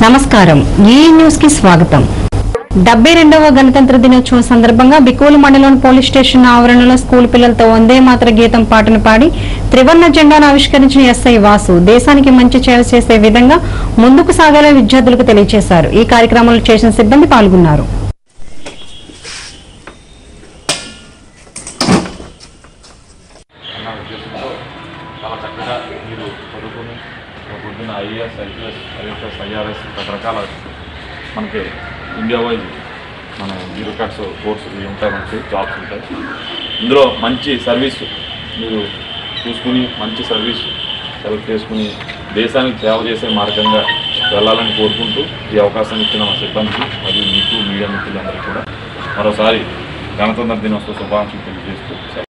నమస్కారం ఈ న్యూస్ కి స్వాగతం డెబ్బై రెండవ గణతంత్ర దినోత్సవం సందర్భంగా బికోలు మండలం పోలీస్ స్టేషన్ ఆవరణలో స్కూల్ పిల్లలతో వందే మాత్ర గీతం పాటను పాడి త్రివర్ణ జెండాను ఆవిష్కరించిన ఎస్ఐ వాసు దేశానికి మంచి సేవ చేసే విధంగా ముందుకు సాగాలని విద్యార్థులకు తెలియజేశారు ఈ కార్యక్రమంలో స్టేషన్ సిబ్బంది పాల్గొన్నారు అన్న ఉద్దేశంతో చాలా చక్కగా మీరు చదువుకుని ఒక పొద్దున్న ఐఏఎస్ ఐపీఎస్ ఐఎఫ్ఎస్ ఐఆర్ఎస్ రకరకాల మనకి ఇండియా వైజ్ మన బ్యూరోక్రాట్స్ కోర్సు ఇవి ఉంటాయి మనకి జాబ్స్ ఉంటాయి ఇందులో మంచి సర్వీస్ మీరు చూసుకుని మంచి సర్వీస్ సెలెక్ట్ చేసుకుని దేశానికి సేవ చేసే మార్గంగా వెళ్ళాలని కోరుకుంటూ ఈ అవకాశం ఇచ్చిన మా సిబ్బందికి మరియు మీకు మీడియా మిత్రులందరికీ కూడా మరోసారి గణతంత్ర దినోత్సవ శుభాకాంక్షలు తెలియజేస్తూ